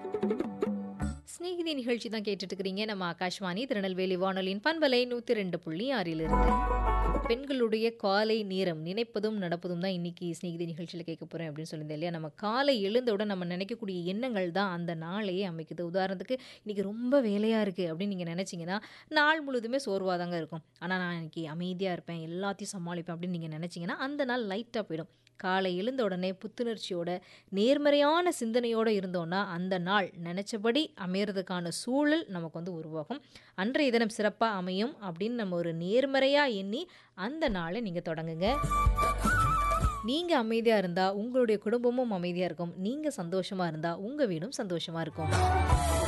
ஸ்நேகிதி நிகழ்ச்சி தான் கேட்டுட்டு இருக்கிறீங்க நம்ம ஆகாஷ்வாணி திருநெல்வேலி வானொலியின் பண்பலை நூற்றி ரெண்டு புள்ளி ஆறிலிருந்து பெண்களுடைய காலை நேரம் நினைப்பதும் நடப்பதும் தான் இன்னைக்கு ஸ்நேகிதி நிகழ்ச்சியில் கேட்க போகிறேன் அப்படின்னு சொல்லியிருந்தேன் இல்லையா நம்ம காலை எழுந்தவுடன் நம்ம நினைக்கக்கூடிய எண்ணங்கள் தான் அந்த நாளையே அமைக்குது உதாரணத்துக்கு இன்னைக்கு ரொம்ப வேலையாக இருக்குது அப்படின்னு நீங்கள் நினச்சிங்கன்னா நாள் முழுதுமே சோர்வாக தாங்க இருக்கும் ஆனால் நான் இன்னைக்கு அமைதியாக இருப்பேன் எல்லாத்தையும் சமாளிப்பேன் அப்படின்னு நீங்கள் நினச்சிங்கன்னா அந்த நாள் லைட்டாக போயிடும் காலை எழுந்த உடனே புத்துணர்ச்சியோட நேர்மறையான சிந்தனையோடு இருந்தோன்னா அந்த நாள் நினச்சபடி அமையறதுக்கான சூழல் நமக்கு வந்து உருவாகும் அன்றைய தினம் சிறப்பாக அமையும் அப்படின்னு நம்ம ஒரு நேர்மறையாக எண்ணி அந்த நாளை நீங்கள் தொடங்குங்க நீங்கள் அமைதியாக இருந்தால் உங்களுடைய குடும்பமும் அமைதியாக இருக்கும் நீங்கள் சந்தோஷமாக இருந்தால் உங்கள் வீடும் சந்தோஷமாக இருக்கும்